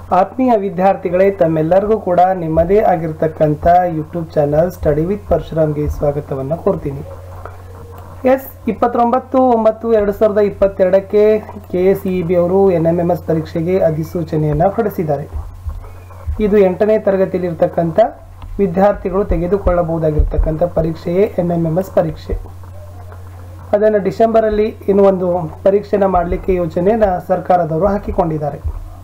ಆತ್ಮೀಯ ವಿದ್ಯಾರ್ಥಿಗಳೇ ತಮ್ಮೆಲ್ಲರಿಗೂ ಕೂಡ ನಿಮ್ಮದೇ ಆಗಿರ್ತಕ್ಕಂಥ ಯೂಟ್ಯೂಬ್ ಚಾನಲ್ ಸ್ಟಡಿ ವಿತ್ ಪರಶುರಾಮ್ಗೆ ಸ್ವಾಗತವನ್ನು ಕೋರ್ತೀನಿ ಎಸ್ ಇಪ್ಪತ್ತೊಂಬತ್ತು ಒಂಬತ್ತು ಎರಡು ಸಾವಿರದ ಇಪ್ಪತ್ತೆರಡಕ್ಕೆ ಕೆ ಎಸ್ ಇ ಬಿ ಅವರು ಎನ್ ಎಮ್ ಎಮ್ ಎಸ್ ಪರೀಕ್ಷೆಗೆ ಅಧಿಸೂಚನೆಯನ್ನು ಹೊರಡಿಸಿದ್ದಾರೆ ಇದು ಎಂಟನೇ ತರಗತಿಯಲ್ಲಿರ್ತಕ್ಕಂಥ ವಿದ್ಯಾರ್ಥಿಗಳು ತೆಗೆದುಕೊಳ್ಳಬಹುದಾಗಿರ್ತಕ್ಕಂಥ ಪರೀಕ್ಷೆಯೇ ಎನ್ ಎಮ್ ಎಮ್ ಎಸ್ ಪರೀಕ್ಷೆ ಅದನ್ನು ಡಿಸೆಂಬರಲ್ಲಿ ಇನ್ನು ಒಂದು ಪರೀಕ್ಷೆನ ಮಾಡಲಿಕ್ಕೆ ಯೋಜನೆನ ಸರ್ಕಾರದವರು ಹಾಕಿಕೊಂಡಿದ್ದಾರೆ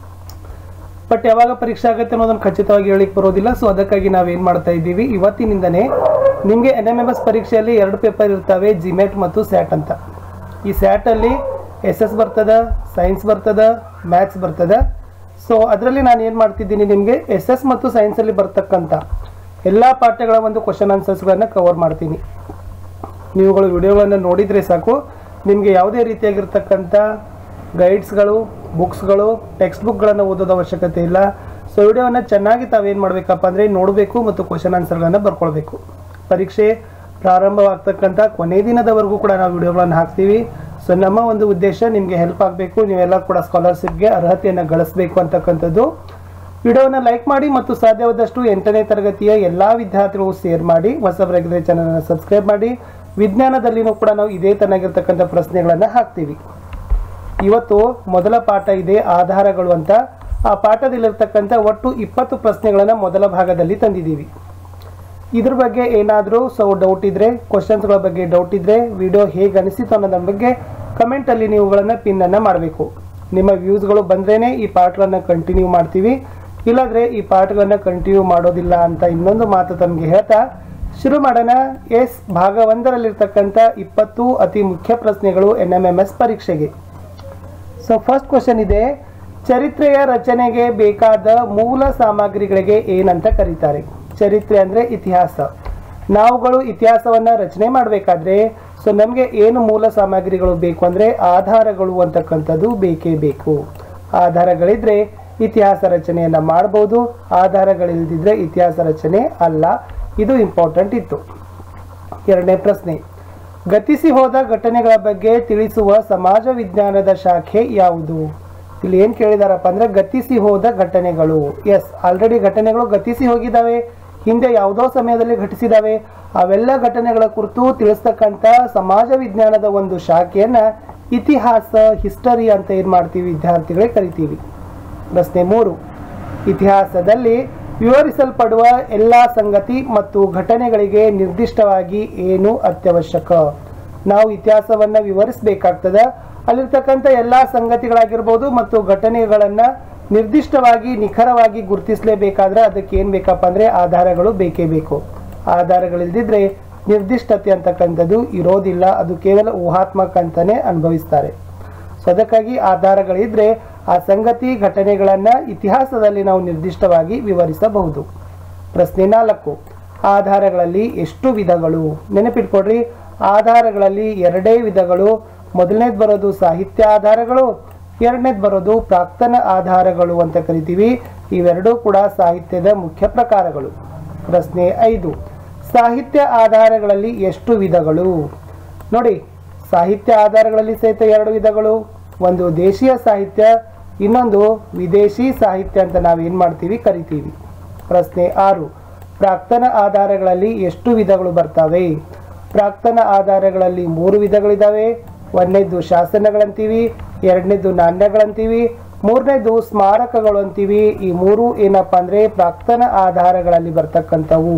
ಬಟ್ ಯಾವಾಗ ಪರೀಕ್ಷೆ ಆಗುತ್ತೆ ಅನ್ನೋದನ್ನು ಖಚಿತವಾಗಿ ಹೇಳಿಕ್ ಬರೋದಿಲ್ಲ ಸೊ ಅದಕ್ಕಾಗಿ ನಾವೇನು ಮಾಡ್ತಾ ಇದ್ದೀವಿ ಇವತ್ತಿನಿಂದನೇ ನಿಮಗೆ ಎನ್ ಎಮ್ ಎಮ್ ಎಸ್ ಪರೀಕ್ಷೆಯಲ್ಲಿ ಎರಡು ಪೇಪರ್ ಇರ್ತವೆ ಜಿಮೆಟ್ ಮತ್ತು ಸ್ಯಾಟ್ ಅಂತ ಈ ಸ್ಯಾಟಲ್ಲಿ ಎಸ್ ಎಸ್ ಬರ್ತದ ಸೈನ್ಸ್ ಬರ್ತದ ಮ್ಯಾಥ್ಸ್ ಬರ್ತದ ಸೊ ಅದರಲ್ಲಿ ನಾನು ಏನು ಮಾಡ್ತಿದ್ದೀನಿ ನಿಮಗೆ ಎಸ್ ಎಸ್ ಮತ್ತು ಸೈನ್ಸಲ್ಲಿ ಬರ್ತಕ್ಕಂಥ ಎಲ್ಲ ಪಾಠಗಳ ಒಂದು ಕ್ವಶನ್ ಆನ್ಸರ್ಸ್ಗಳನ್ನು ಕವರ್ ಮಾಡ್ತೀನಿ ನೀವುಗಳು ವಿಡಿಯೋಗಳನ್ನು ನೋಡಿದರೆ ಸಾಕು ನಿಮಗೆ ಯಾವುದೇ ರೀತಿಯಾಗಿರ್ತಕ್ಕಂಥ ಗೈಡ್ಸ್ಗಳು ಬುಕ್ಸ್ಗಳು ಟೆಕ್ಸ್ಟ್ ಬುಕ್ಗಳನ್ನು ಓದೋದು ಅವಶ್ಯಕತೆ ಇಲ್ಲ ಸೊ ವಿಡಿಯೋವನ್ನು ಚೆನ್ನಾಗಿ ತಾವೇನು ಮಾಡಬೇಕಪ್ಪ ಅಂದರೆ ನೋಡಬೇಕು ಮತ್ತು ಕ್ವಶನ್ ಆನ್ಸರ್ಗಳನ್ನು ಬರ್ಕೊಳ್ಬೇಕು ಪರೀಕ್ಷೆ ಪ್ರಾರಂಭವಾಗ್ತಕ್ಕಂಥ ಕೊನೆ ದಿನದವರೆಗೂ ಕೂಡ ನಾವು ವಿಡಿಯೋಗಳನ್ನು ಹಾಕ್ತೀವಿ ಸೊ ನಮ್ಮ ಒಂದು ಉದ್ದೇಶ ನಿಮಗೆ ಹೆಲ್ಪ್ ಆಗಬೇಕು ನೀವೆಲ್ಲ ಕೂಡ ಸ್ಕಾಲರ್ಶಿಪ್ಗೆ ಅರ್ಹತೆಯನ್ನು ಗಳಿಸಬೇಕು ಅಂತಕ್ಕಂಥದ್ದು ವಿಡಿಯೋನ ಲೈಕ್ ಮಾಡಿ ಮತ್ತು ಸಾಧ್ಯವಾದಷ್ಟು ಎಂಟನೇ ತರಗತಿಯ ಎಲ್ಲ ವಿದ್ಯಾರ್ಥಿಗಳು ಶೇರ್ ಮಾಡಿ ಹೊಸಬರಾಗಿದ್ದರೆ ಚಾನಲನ್ನು ಸಬ್ಸ್ಕ್ರೈಬ್ ಮಾಡಿ ವಿಜ್ಞಾನದಲ್ಲಿನೂ ಕೂಡ ನಾವು ಇದೇ ತನಗಿರ್ತಕ್ಕಂಥ ಪ್ರಶ್ನೆಗಳನ್ನು ಹಾಕ್ತೀವಿ ಇವತ್ತು ಮೊದಲ ಪಾಠ ಇದೆ ಆಧಾರಗಳು ಅಂತ ಆ ಪಾಠದಲ್ಲಿರ್ತಕ್ಕಂಥ ಒಟ್ಟು ಇಪ್ಪತ್ತು ಪ್ರಶ್ನೆಗಳನ್ನು ಮೊದಲ ಭಾಗದಲ್ಲಿ ತಂದಿದ್ದೀವಿ ಇದ್ರ ಬಗ್ಗೆ ಏನಾದರೂ ಸೊ ಡೌಟ್ ಇದ್ದರೆ ಕ್ವಶನ್ಸ್ಗಳ ಬಗ್ಗೆ ಡೌಟ್ ಇದ್ದರೆ ವಿಡಿಯೋ ಹೇಗೆ ಅನಿಸಿತು ಅನ್ನೋದ್ರ ಬಗ್ಗೆ ಕಮೆಂಟಲ್ಲಿ ನೀವುಗಳನ್ನು ಪಿನ್ನನ್ನು ಮಾಡಬೇಕು ನಿಮ್ಮ ವ್ಯೂಸ್ಗಳು ಬಂದ್ರೇ ಈ ಪಾಠಗಳನ್ನು ಕಂಟಿನ್ಯೂ ಮಾಡ್ತೀವಿ ಇಲ್ಲಾಂದರೆ ಈ ಪಾಠಗಳನ್ನು ಕಂಟಿನ್ಯೂ ಮಾಡೋದಿಲ್ಲ ಅಂತ ಇನ್ನೊಂದು ಮಾತು ತಮಗೆ ಹೇಳ್ತಾ ಶುರು ಮಾಡೋಣ ಎಸ್ ಭಾಗ ಒಂದರಲ್ಲಿರ್ತಕ್ಕಂಥ ಇಪ್ಪತ್ತು ಅತಿ ಮುಖ್ಯ ಪ್ರಶ್ನೆಗಳು ಎನ್ ಎಮ್ ಎಮ್ ಎಸ್ ಪರೀಕ್ಷೆಗೆ ಸೊ ಫಸ್ಟ್ ಕ್ವಶನ್ ಇದೆ ಚರಿತ್ರೆಯ ರಚನೆಗೆ ಬೇಕಾದ ಮೂಲ ಸಾಮಗ್ರಿಗಳಿಗೆ ಏನಂತ ಕರೀತಾರೆ ಚರಿತ್ರೆ ಅಂದರೆ ಇತಿಹಾಸ ನಾವುಗಳು ಇತಿಹಾಸವನ್ನು ರಚನೆ ಮಾಡಬೇಕಾದ್ರೆ ಸೊ ನಮಗೆ ಏನು ಮೂಲ ಸಾಮಗ್ರಿಗಳು ಬೇಕು ಅಂದರೆ ಆಧಾರಗಳು ಅಂತಕ್ಕಂಥದ್ದು ಬೇಕೇ ಬೇಕು ಆಧಾರಗಳಿದ್ರೆ ಇತಿಹಾಸ ರಚನೆಯನ್ನು ಮಾಡ್ಬೋದು ಆಧಾರಗಳಿಲ್ದಿದ್ರೆ ಇತಿಹಾಸ ರಚನೆ ಅಲ್ಲ ಇದು ಇಂಪಾರ್ಟೆಂಟ್ ಇತ್ತು ಎರಡನೇ ಪ್ರಶ್ನೆ ಗತಿಸಿ ಹೋದ ಘಟನೆಗಳ ಬಗ್ಗೆ ತಿಳಿಸುವ ಸಮಾಜ ವಿಜ್ಞಾನದ ಶಾಖೆ ಯಾವುದು ಇಲ್ಲಿ ಏನು ಕೇಳಿದಾರಪ್ಪ ಅಂದ್ರೆ ಗತಿಸಿ ಹೋದ ಘಟನೆಗಳು ಎಸ್ ಆಲ್ರೆಡಿ ಘಟನೆಗಳು ಗತಿಸಿ ಹೋಗಿದ್ದಾವೆ ಹಿಂದೆ ಯಾವುದೋ ಸಮಯದಲ್ಲಿ ಘಟಿಸಿದಾವೆ ಅವೆಲ್ಲ ಘಟನೆಗಳ ಕುರಿತು ತಿಳಿಸ್ತಕ್ಕಂಥ ಸಮಾಜ ವಿಜ್ಞಾನದ ಒಂದು ಶಾಖೆಯನ್ನ ಇತಿಹಾಸ ಹಿಸ್ಟರಿ ಅಂತ ಏನು ಮಾಡ್ತೀವಿ ವಿದ್ಯಾರ್ಥಿಗಳೇ ಕರಿತೀವಿ ಪ್ರಶ್ನೆ ಮೂರು ಇತಿಹಾಸದಲ್ಲಿ ವಿವರಿಸಲ್ಪಡುವ ಎಲ್ಲ ಸಂಗತಿ ಮತ್ತು ಘಟನೆಗಳಿಗೆ ನಿರ್ದಿಷ್ಟವಾಗಿ ಏನು ಅತ್ಯವಶ್ಯಕ ನಾವು ಇತಿಹಾಸವನ್ನು ವಿವರಿಸಬೇಕಾಗ್ತದ ಅಲ್ಲಿರ್ತಕ್ಕಂಥ ಎಲ್ಲ ಸಂಗತಿಗಳಾಗಿರ್ಬೋದು ಮತ್ತು ಘಟನೆಗಳನ್ನು ನಿರ್ದಿಷ್ಟವಾಗಿ ನಿಖರವಾಗಿ ಗುರುತಿಸಲೇಬೇಕಾದ್ರೆ ಅದಕ್ಕೆ ಏನು ಬೇಕಪ್ಪ ಅಂದರೆ ಆಧಾರಗಳು ಬೇಕೇ ಬೇಕು ಆಧಾರಗಳಿಲ್ದಿದ್ರೆ ನಿರ್ದಿಷ್ಟತೆ ಅಂತಕ್ಕಂಥದ್ದು ಇರೋದಿಲ್ಲ ಅದು ಕೇವಲ ಊಹಾತ್ಮಕ ಅಂತಲೇ ಅನುಭವಿಸ್ತಾರೆ ಸೊ ಅದಕ್ಕಾಗಿ ಆಧಾರಗಳಿದ್ರೆ ಆ ಸಂಗತಿ ಘಟನೆಗಳನ್ನು ಇತಿಹಾಸದಲ್ಲಿ ನಾವು ನಿರ್ದಿಷ್ಟವಾಗಿ ವಿವರಿಸಬಹುದು ಪ್ರಶ್ನೆ ನಾಲ್ಕು ಆಧಾರಗಳಲ್ಲಿ ಎಷ್ಟು ವಿಧಗಳು ನೆನಪಿಟ್ಕೊಡ್ರಿ ಆಧಾರಗಳಲ್ಲಿ ಎರಡೇ ವಿಧಗಳು ಮೊದಲನೇದು ಬರೋದು ಸಾಹಿತ್ಯ ಆಧಾರಗಳು ಎರಡನೇದು ಬರೋದು ಪ್ರಾಕ್ತನ ಆಧಾರಗಳು ಅಂತ ಕರಿತೀವಿ ಇವೆರಡೂ ಕೂಡ ಸಾಹಿತ್ಯದ ಮುಖ್ಯ ಪ್ರಕಾರಗಳು ಪ್ರಶ್ನೆ ಐದು ಸಾಹಿತ್ಯ ಆಧಾರಗಳಲ್ಲಿ ಎಷ್ಟು ವಿಧಗಳು ನೋಡಿ ಸಾಹಿತ್ಯ ಆಧಾರಗಳಲ್ಲಿ ಸಹಿತ ಎರಡು ವಿಧಗಳು ಒಂದು ದೇಶೀಯ ಸಾಹಿತ್ಯ ಇನ್ನೊಂದು ವಿದೇಶಿ ಸಾಹಿತ್ಯ ಅಂತ ನಾವೇನು ಮಾಡ್ತೀವಿ ಕರಿತೀವಿ ಪ್ರಶ್ನೆ ಆರು ಪ್ರಾಕ್ತನ ಆಧಾರಗಳಲ್ಲಿ ಎಷ್ಟು ವಿಧಗಳು ಬರ್ತವೆ ಪ್ರಾಕ್ತನ ಆಧಾರಗಳಲ್ಲಿ ಮೂರು ವಿಧಗಳಿದ್ದಾವೆ ಒಂದನೇದು ಶಾಸನಗಳಂತೀವಿ ಎರಡನೇದು ನಾಣ್ಯಗಳಂತೀವಿ ಮೂರನೇದು ಸ್ಮಾರಕಗಳು ಅಂತೀವಿ ಈ ಮೂರು ಏನಪ್ಪ ಅಂದರೆ ಪ್ರಾಕ್ತನ ಆಧಾರಗಳಲ್ಲಿ ಬರ್ತಕ್ಕಂಥವು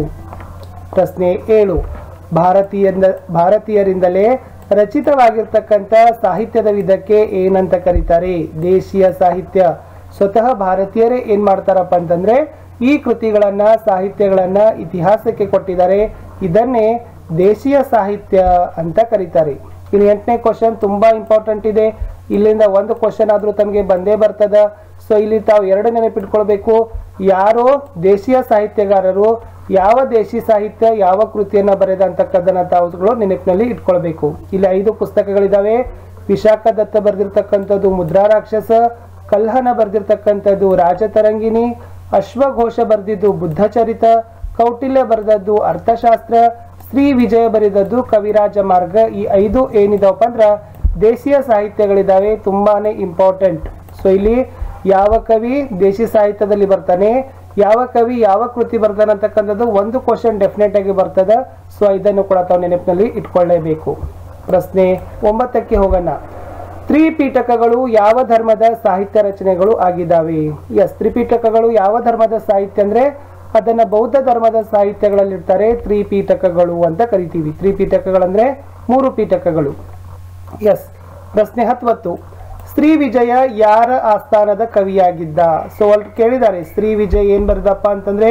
ಪ್ರಶ್ನೆ ಏಳು ಭಾರತೀಯರಿಂದ ಭಾರತೀಯರಿಂದಲೇ ರಚಿತವಾಗಿರ್ತಕ್ಕಂಥ ಸಾಹಿತ್ಯದ ವಿಧಕ್ಕೆ ಏನಂತ ಕರೀತಾರೆ ದೇಶೀಯ ಸಾಹಿತ್ಯ ಸ್ವತಃ ಭಾರತೀಯರೇ ಏನ್ ಮಾಡ್ತಾರಪ್ಪ ಅಂತಂದ್ರೆ ಈ ಕೃತಿಗಳನ್ನ ಸಾಹಿತ್ಯಗಳನ್ನ ಇತಿಹಾಸಕ್ಕೆ ಕೊಟ್ಟಿದ್ದಾರೆ ಇದನ್ನೇ ದೇಶೀಯ ಸಾಹಿತ್ಯ ಅಂತ ಕರೀತಾರೆ ಇನ್ನು ಎಂಟನೇ ಕ್ವಶನ್ ತುಂಬಾ ಇಂಪಾರ್ಟೆಂಟ್ ಇದೆ ಇಲ್ಲಿಂದ ಒಂದು ಕ್ವಶನ್ ಆದ್ರೂ ತಮಗೆ ಬಂದೇ ಬರ್ತದ ಸೊ ಇಲ್ಲಿ ತಾವು ಎರಡು ನೆನಪಿಟ್ಕೊಳ್ಬೇಕು ಯಾರೋ ದೇಶೀಯ ಸಾಹಿತ್ಯಗಾರರು ಯಾವ ದೇಶಿ ಸಾಹಿತ್ಯ ಯಾವ ಕೃತಿಯನ್ನ ಬರೆದ ಅಂತಕ್ಕದ್ದನ್ನ ತಾವುಗಳು ನೆನಪಿನಲ್ಲಿ ಇಟ್ಕೊಳ್ಬೇಕು ಇಲ್ಲಿ ಐದು ಪುಸ್ತಕಗಳಿದಾವೆ ವಿಶಾಖ ದತ್ತ ಬರೆದಿರ್ತಕ್ಕಂಥದ್ದು ಮುದ್ರಾ ರಾಕ್ಷಸ ಕಲ್ಹನ ಬರೆದಿರ್ತಕ್ಕಂಥದ್ದು ರಾಜತರಂಗಿಣಿ ಅಶ್ವಘೋಷ ಬರೆದಿದ್ದು ಬುದ್ಧಚರಿತ ಕೌಟಿಲ್ಯ ಬರೆದದ್ದು ಅರ್ಥಶಾಸ್ತ್ರ ಶ್ರೀ ವಿಜಯ ಬರೆದದ್ದು ಕವಿರಾಜ ಮಾರ್ಗ ಈ ಐದು ಏನಿದಾವಪ್ಪ ಅಂದ್ರ ದೇಶೀಯ ಸಾಹಿತ್ಯಗಳಿದಾವೆ ತುಂಬಾನೇ ಇಂಪಾರ್ಟೆಂಟ್ ಸೊ ಇಲ್ಲಿ ಯಾವ ಕವಿ ದೇಶಿ ಸಾಹಿತ್ಯದಲ್ಲಿ ಬರ್ತಾನೆ ಯಾವ ಕವಿ ಯಾವ ಕೃತಿ ಬರ್ತಾನೆ ಅಂತಕ್ಕಂಥದ್ದು ಒಂದು ಕ್ವಶನ್ ಡೆಫಿನೆಟ್ ಆಗಿ ಬರ್ತದೆ ಸೊ ಇದನ್ನು ಕೂಡ ತಾವು ನೆನಪಿನಲ್ಲಿ ಇಟ್ಕೊಳ್ಳೇಬೇಕು ಪ್ರಶ್ನೆ ಒಂಬತ್ತಕ್ಕೆ ಹೋಗೋಣ ತ್ರಿಪೀಠಕಗಳು ಯಾವ ಧರ್ಮದ ಸಾಹಿತ್ಯ ರಚನೆಗಳು ಆಗಿದ್ದಾವೆ ಎಸ್ ತ್ರಿಪೀಠಕಗಳು ಯಾವ ಧರ್ಮದ ಸಾಹಿತ್ಯ ಅಂದ್ರೆ ಅದನ್ನ ಬೌದ್ಧ ಧರ್ಮದ ಸಾಹಿತ್ಯಗಳಲ್ಲಿ ಇರ್ತಾರೆ ತ್ರಿಪೀಠಕಗಳು ಅಂತ ಕರಿತೀವಿ ತ್ರಿಪೀಠಕಗಳಂದ್ರೆ ಮೂರು ಪೀಠಕಗಳು ಎಸ್ ಪ್ರಶ್ನೆ ಹತ್ತೊಂಬತ್ತು ಶ್ರೀ ವಿಜಯ ಯಾರ ಆಸ್ಥಾನದ ಕವಿಯಾಗಿದ್ದ ಸೊ ಅಲ್ಲಿ ಕೇಳಿದ್ದಾರೆ ಶ್ರೀ ವಿಜಯ್ ಏನ್ ಬರ್ದಪ್ಪ ಅಂತಂದ್ರೆ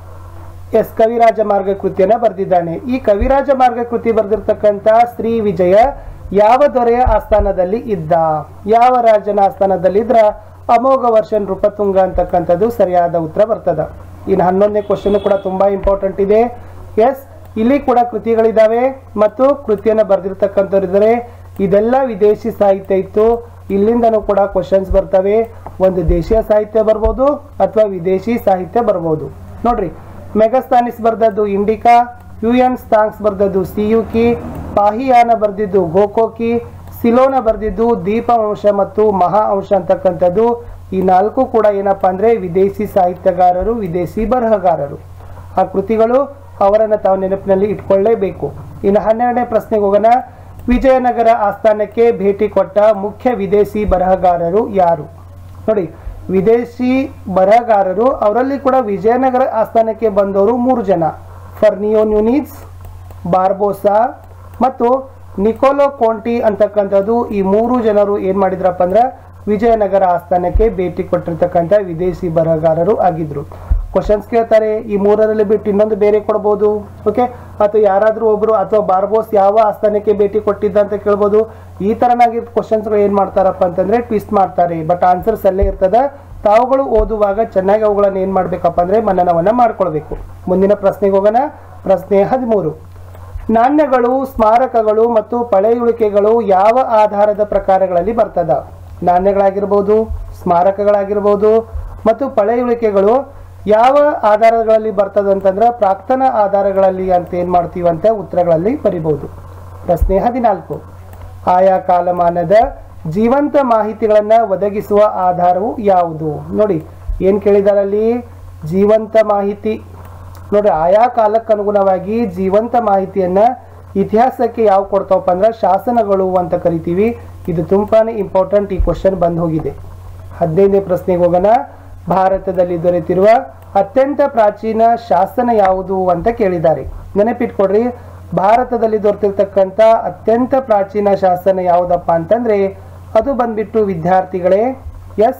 ಎಸ್ ಕವಿರಾಜ ಮಾರ್ಗ ಕೃತಿಯನ್ನ ಬರೆದಿದ್ದಾನೆ ಈ ಕವಿರಾಜ ಮಾರ್ಗ ಕೃತಿ ಬರೆದಿರ್ತಕ್ಕಂಥ ಶ್ರೀ ವಿಜಯ ಯಾವ ದೊರೆಯ ಆಸ್ಥಾನದಲ್ಲಿ ಇದ್ದ ಯಾವ ರಾಜನ ಆಸ್ಥಾನದಲ್ಲಿ ಇದ್ರ ಅಮೋಘ ವರ್ಷ ನೃಪತುಂಗ ಅಂತಕ್ಕಂಥದ್ದು ಸರಿಯಾದ ಉತ್ತರ ಬರ್ತದ ಇನ್ನು ಹನ್ನೊಂದನೇ ಕ್ವಶನ್ ಕೂಡ ತುಂಬಾ ಇಂಪಾರ್ಟೆಂಟ್ ಇದೆ ಎಸ್ ಇಲ್ಲಿ ಕೂಡ ಕೃತಿಗಳಿದಾವೆ ಮತ್ತು ಕೃತಿಯನ್ನ ಬರೆದಿರ್ತಕ್ಕಂಥವ್ರು ಇದ್ದಾರೆ ಇದೆಲ್ಲ ವಿದೇಶಿ ಸಾಹಿತ್ಯ ಇತ್ತು ಇಲ್ಲಿಂದನೂ ಕೂಡ ಕ್ವಶನ್ಸ್ ಬರ್ತವೆ ಒಂದು ದೇಶೀಯ ಸಾಹಿತ್ಯ ಬರ್ಬೋದು ಅಥವಾ ವಿದೇಶಿ ಸಾಹಿತ್ಯ ಬರ್ಬೋದು ನೋಡ್ರಿ ಮೆಗಸ್ತಾನಿಸ್ ಬರ್ದದ್ದು ಇಂಡಿಕಾ ಯು ಎನ್ ಸ್ತಾಂಗ್ಸ್ ಬರ್ದದ್ದು ಸಿಯುಕಿ ಪಾಹಿಯಾನ ಬರ್ದಿದ್ದು ಗೋಕೋಕಿ ಸಿಲೋನ ಬರ್ದಿದ್ದು ದೀಪವಂಶ ಮತ್ತು ಮಹಾ ಅಂಶ ಅಂತಕ್ಕಂಥದ್ದು ಈ ನಾಲ್ಕು ಕೂಡ ಏನಪ್ಪಾ ಅಂದ್ರೆ ವಿದೇಶಿ ಸಾಹಿತ್ಯಗಾರರು ವಿದೇಶಿ ಬರಹಗಾರರು ಆ ಕೃತಿಗಳು ಅವರನ್ನ ತಾವು ನೆನಪಿನಲ್ಲಿ ಇಟ್ಕೊಳ್ಳೇಬೇಕು ಇನ್ನು ಹನ್ನೆರಡನೇ ಪ್ರಶ್ನೆಗೆ ಹೋಗೋಣ ವಿಜಯನಗರ ಆಸ್ಥಾನಕ್ಕೆ ಭೇಟಿ ಕೊಟ್ಟ ಮುಖ್ಯ ವಿದೇಶಿ ಬರಹಗಾರರು ಯಾರು ನೋಡಿ ವಿದೇಶಿ ಬರಹಗಾರರು ಅವರಲ್ಲಿ ಕೂಡ ವಿಜಯನಗರ ಆಸ್ಥಾನಕ್ಕೆ ಬಂದವರು ಮೂರು ಜನ ಫರ್ನಿಯೋ ನ್ಯೂನಿಸ್ ಬಾರ್ಬೋಸಾ ಮತ್ತು ನಿಕೋಲೋ ಕೋಂಟಿ ಅಂತಕ್ಕಂಥದ್ದು ಈ ಮೂರು ಜನರು ಏನ್ ಮಾಡಿದ್ರಪ್ಪ ಅಂದ್ರೆ ವಿಜಯನಗರ ಆಸ್ಥಾನಕ್ಕೆ ಭೇಟಿ ಕೊಟ್ಟಿರ್ತಕ್ಕಂಥ ವಿದೇಶಿ ಬರಹಗಾರರು ಆಗಿದ್ರು ಕ್ವಶನ್ಸ್ ಕೇಳ್ತಾರೆ ಈ ಮೂರರಲ್ಲಿ ಬಿಟ್ಟು ಇನ್ನೊಂದು ಬೇರೆ ಕೊಡ್ಬೋದು ಓಕೆ ಅಥವಾ ಯಾರಾದ್ರೂ ಒಬ್ರು ಅಥವಾ ಬಾರ್ಬೋಸ್ ಯಾವ ಆಸ್ಥಾನಕ್ಕೆ ಭೇಟಿ ಕೊಟ್ಟಿದ್ದ ಅಂತ ಕೇಳ್ಬೋದು ಈ ತರನಾಗಿ ಕ್ವಶನ್ಸ್ಗಳು ಏನ್ ಮಾಡ್ತಾರಪ್ಪ ಅಂತಂದ್ರೆ ಟ್ವಿಸ್ಟ್ ಮಾಡ್ತಾರೆ ಬಟ್ ಆನ್ಸರ್ಸ್ ಅಲ್ಲೇ ಇರ್ತದ ತಾವುಗಳು ಓದುವಾಗ ಚೆನ್ನಾಗಿ ಅವುಗಳನ್ನ ಏನ್ ಮಾಡ್ಬೇಕಪ್ಪ ಅಂದ್ರೆ ಮನನವನ್ನ ಮಾಡ್ಕೊಳ್ಬೇಕು ಮುಂದಿನ ಪ್ರಶ್ನೆಗೆ ಹೋಗೋಣ ಪ್ರಶ್ನೆ ಹದಿಮೂರು ನಾಣ್ಯಗಳು ಸ್ಮಾರಕಗಳು ಮತ್ತು ಪಳೆಯುಳಿಕೆಗಳು ಯಾವ ಆಧಾರದ ಪ್ರಕಾರಗಳಲ್ಲಿ ಬರ್ತದ ನಾಣ್ಯಗಳಾಗಿರ್ಬೋದು ಸ್ಮಾರಕಗಳಾಗಿರ್ಬೋದು ಮತ್ತು ಪಳೆಯುಳಿಕೆಗಳು ಯಾವ ಆಧಾರಗಳಲ್ಲಿ ಬರ್ತದ ಅಂತಂದ್ರೆ ಪ್ರಾಕ್ತನ ಆಧಾರಗಳಲ್ಲಿ ಅಂತ ಏನ್ ಮಾಡ್ತೀವಿ ಅಂತ ಉತ್ತರಗಳಲ್ಲಿ ಬರಿಬಹುದು ಪ್ರಶ್ನೆ ಹದಿನಾಲ್ಕು ಆಯಾ ಕಾಲಮಾನದ ಜೀವಂತ ಮಾಹಿತಿಗಳನ್ನ ಒದಗಿಸುವ ಆಧಾರವು ಯಾವುದು ನೋಡಿ ಏನ್ ಕೇಳಿದಾರಲ್ಲಿ ಜೀವಂತ ಮಾಹಿತಿ ನೋಡಿ ಆಯಾ ಕಾಲಕ್ಕೆ ಅನುಗುಣವಾಗಿ ಜೀವಂತ ಮಾಹಿತಿಯನ್ನ ಇತಿಹಾಸಕ್ಕೆ ಯಾವ ಕೊಡ್ತಾವಪ್ಪ ಅಂದ್ರೆ ಶಾಸನಗಳು ಅಂತ ಕರಿತೀವಿ ಇದು ತುಂಬಾನೇ ಇಂಪಾರ್ಟೆಂಟ್ ಈ ಕ್ವಶನ್ ಬಂದ್ ಹೋಗಿದೆ ಹದಿನೈದನೇ ಪ್ರಶ್ನೆಗೆ ಹೋಗೋಣ ಭಾರತದಲ್ಲಿ ದೊರೆತಿರುವ ಅತ್ಯಂತ ಪ್ರಾಚೀನ ಶಾಸನ ಯಾವುದು ಅಂತ ಕೇಳಿದ್ದಾರೆ ನೆನಪಿಟ್ಕೊಡ್ರಿ ಭಾರತದಲ್ಲಿ ದೊರೆತಿರ್ತಕ್ಕಂಥ ಅತ್ಯಂತ ಪ್ರಾಚೀನ ಶಾಸನ ಯಾವುದಪ್ಪ ಅಂತಂದ್ರೆ ಅದು ಬಂದ್ಬಿಟ್ಟು ವಿದ್ಯಾರ್ಥಿಗಳೇ ಎಸ್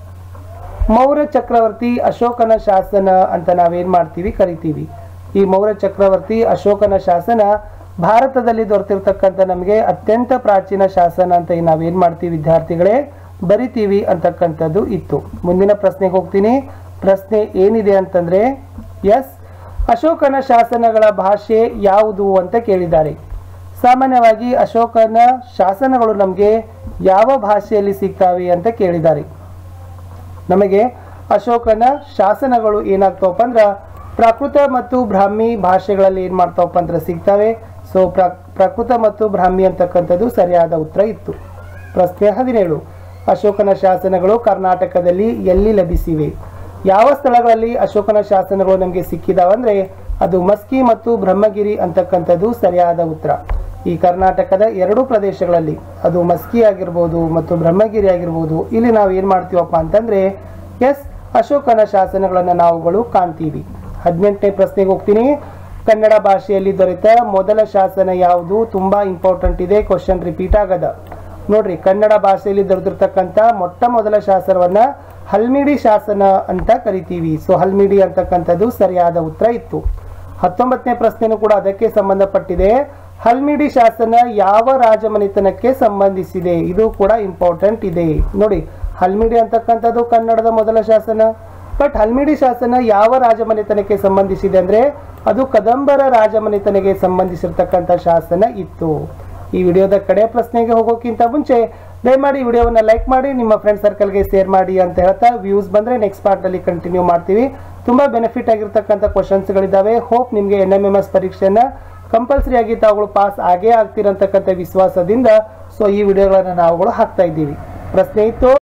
ಮೌರ್ಯ ಚಕ್ರವರ್ತಿ ಅಶೋಕನ ಶಾಸನ ಅಂತ ನಾವೇನ್ ಮಾಡ್ತೀವಿ ಕರಿತೀವಿ ಈ ಮೌರ್ಯ ಚಕ್ರವರ್ತಿ ಅಶೋಕನ ಶಾಸನ ಭಾರತದಲ್ಲಿ ದೊರೆತಿರ್ತಕ್ಕಂಥ ನಮಗೆ ಅತ್ಯಂತ ಪ್ರಾಚೀನ ಶಾಸನ ಅಂತ ಏನ್ ನಾವೇನ್ ಮಾಡ್ತೀವಿ ವಿದ್ಯಾರ್ಥಿಗಳೇ ಬರಿತೀವಿ ಅಂತಕ್ಕಂಥದ್ದು ಇತ್ತು ಮುಂದಿನ ಪ್ರಶ್ನೆಗೆ ಹೋಗ್ತೀನಿ ಪ್ರಶ್ನೆ ಏನಿದೆ ಅಂತಂದ್ರೆ ಎಸ್ ಅಶೋಕನ ಶಾಸನಗಳ ಭಾಷೆ ಯಾವುದು ಅಂತ ಕೇಳಿದ್ದಾರೆ ಸಾಮಾನ್ಯವಾಗಿ ಅಶೋಕನ ಶಾಸನಗಳು ನಮಗೆ ಯಾವ ಭಾಷೆಯಲ್ಲಿ ಸಿಗ್ತಾವೆ ಅಂತ ಕೇಳಿದ್ದಾರೆ ನಮಗೆ ಅಶೋಕನ ಶಾಸನಗಳು ಏನಾಗ್ತಾವಪ್ಪ ಅಂದ್ರ ಪ್ರಾಕೃತ ಮತ್ತು ಬ್ರಾಹ್ಮಿ ಭಾಷೆಗಳಲ್ಲಿ ಏನ್ ಮಾಡ್ತಾವಪ್ಪ ಅಂದ್ರೆ ಸಿಗ್ತವೆ ಸೊ ಪ್ರ ಪ್ರಾಕೃತ ಮತ್ತು ಬ್ರಾಹ್ಮಿ ಅಂತಕ್ಕಂಥದ್ದು ಸರಿಯಾದ ಉತ್ತರ ಇತ್ತು ಪ್ರಶ್ನೆ ಹದಿನೇಳು ಅಶೋಕನ ಶಾಸನಗಳು ಕರ್ನಾಟಕದಲ್ಲಿ ಎಲ್ಲಿ ಲಭಿಸಿವೆ ಯಾವ ಸ್ಥಳಗಳಲ್ಲಿ ಅಶೋಕನ ಶಾಸನಗಳು ನಮಗೆ ಸಿಕ್ಕಿದಾವಂದ್ರೆ ಅದು ಮಸ್ಕಿ ಮತ್ತು ಬ್ರಹ್ಮಗಿರಿ ಅಂತಕ್ಕಂಥದ್ದು ಸರಿಯಾದ ಉತ್ತರ ಈ ಕರ್ನಾಟಕದ ಎರಡು ಪ್ರದೇಶಗಳಲ್ಲಿ ಅದು ಮಸ್ಕಿ ಆಗಿರ್ಬೋದು ಮತ್ತು ಬ್ರಹ್ಮಗಿರಿ ಆಗಿರ್ಬೋದು ಇಲ್ಲಿ ನಾವು ಏನ್ ಮಾಡ್ತೀವಪ್ಪ ಅಂತಂದ್ರೆ ಎಸ್ ಅಶೋಕನ ಶಾಸನಗಳನ್ನ ನಾವುಗಳು ಕಾಣ್ತೀವಿ ಹದಿನೆಂಟನೇ ಪ್ರಶ್ನೆಗೆ ಹೋಗ್ತೀನಿ ಕನ್ನಡ ಭಾಷೆಯಲ್ಲಿ ದೊರೆತ ಮೊದಲ ಶಾಸನ ಯಾವುದು ತುಂಬಾ ಇಂಪಾರ್ಟೆಂಟ್ ಇದೆ ಕ್ವಶನ್ ರಿಪೀಟ್ ಆಗದ ನೋಡ್ರಿ ಕನ್ನಡ ಭಾಷೆಯಲ್ಲಿ ದೊರೆತಿರ್ತಕ್ಕಂಥ ಮೊಟ್ಟ ಮೊದಲ ಶಾಸನವನ್ನ ಹಲ್ಮಿಡಿ ಶಾಸನ ಅಂತ ಕರಿತೀವಿ ಸೊ ಹಲ್ಮಿಡಿ ಅಂತಕ್ಕಂಥದ್ದು ಸರಿಯಾದ ಉತ್ತರ ಇತ್ತು ಹತ್ತೊಂಬತ್ತನೇ ಪ್ರಶ್ನೆನೂ ಕೂಡ ಅದಕ್ಕೆ ಸಂಬಂಧಪಟ್ಟಿದೆ ಹಲ್ಮಿಡಿ ಶಾಸನ ಯಾವ ರಾಜಮನೆತನಕ್ಕೆ ಸಂಬಂಧಿಸಿದೆ ಇದು ಕೂಡ ಇಂಪಾರ್ಟೆಂಟ್ ಇದೆ ನೋಡಿ ಹಲ್ಮಿಡಿ ಅಂತಕ್ಕಂಥದ್ದು ಕನ್ನಡದ ಮೊದಲ ಶಾಸನ ಬಟ್ ಹಲ್ಮಿಡಿ ಶಾಸನ ಯಾವ ರಾಜಮನೆತನಕ್ಕೆ ಸಂಬಂಧಿಸಿದೆ ಅಂದ್ರೆ ಅದು ಕದಂಬರ ರಾಜಮನೆತನಕ್ಕೆ ಸಂಬಂಧಿಸಿರ್ತಕ್ಕಂಥ ಶಾಸನ ಇತ್ತು ಈ ವಿಡಿಯೋದ ಕಡೆ ಪ್ರಶ್ನೆಗೆ ಹೋಗೋಕ್ಕಿಂತ ಮುಂಚೆ ದಯಮಾಡಿ ಈ ವಿಡಿಯೋವನ್ನ ಲೈಕ್ ಮಾಡಿ ನಿಮ್ಮ ಫ್ರೆಂಡ್ ಸರ್ಕಲ್ಗೆ ಶೇರ್ ಮಾಡಿ ಅಂತ ಹೇಳ್ತಾ ವ್ಯೂಸ್ ಬಂದ್ರೆ ನೆಕ್ಸ್ಟ್ ಪಾರ್ಟ್ ಅಲ್ಲಿ ಕಂಟಿನ್ಯೂ ಮಾಡ್ತೀವಿ ತುಂಬಾ ಬೆನಿಫಿಟ್ ಆಗಿರ್ತಕ್ಕಂಥ ಕ್ವಶನ್ಸ್ಗಳಿದ್ದಾವೆ ಹೋಪ್ ನಿಮಗೆ ಎನ್ ಎಂ ಎಂ ಎಸ್ ಪರೀಕ್ಷೆಯನ್ನ ಕಂಪಲ್ಸರಿ ಆಗಿ ತಾವುಗಳು ಪಾಸ್ ಆಗೇ ಆಗ್ತೀರಂತಕ್ಕಂಥ ವಿಶ್ವಾಸದಿಂದ ಸೊ ಈ ವಿಡಿಯೋಗಳನ್ನ ನಾವುಗಳು ಹಾಕ್ತಾ ಇದ್ದೀವಿ ಪ್ರಶ್ನೆ ಇತ್ತು